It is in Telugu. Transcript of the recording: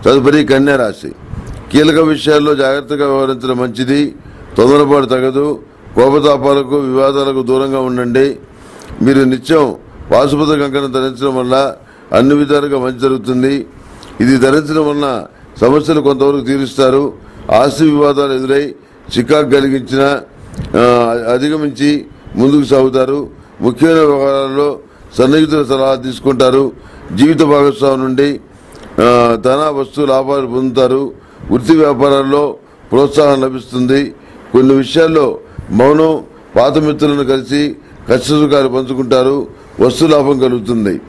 తదుపరి కన్యా రాశి కీలక విషయాల్లో జాగ్రత్తగా వ్యవహరించడం మంచిది తొందరపాటు తగదు కోపతాపాలకు వివాదాలకు దూరంగా ఉండండి మీరు నిత్యం పాశుపత కంకణం ధరించడం వల్ల అన్ని విధాలుగా మంచి జరుగుతుంది ఇది ధరించడం వలన సమస్యలు కొంతవరకు తీరుస్తారు ఆస్తి వివాదాలు ఎదురై చికాకు కలిగించిన ఆ, అధిగమించి ముందుకు సాగుతారు ముఖ్యమైన వ్యవహారాల్లో సన్నిహితుల సలహా తీసుకుంటారు జీవిత భాగస్వామి నుండి ఆ, ధన వస్తు లాభాలు పొందుతారు వృత్తి వ్యాపారాల్లో ప్రోత్సాహం లభిస్తుంది కొన్ని విషయాల్లో మౌనం పాత మిత్రులను కలిసి కష్ట సుఖాలు పంచుకుంటారు వస్తు లాభం కలుగుతుంది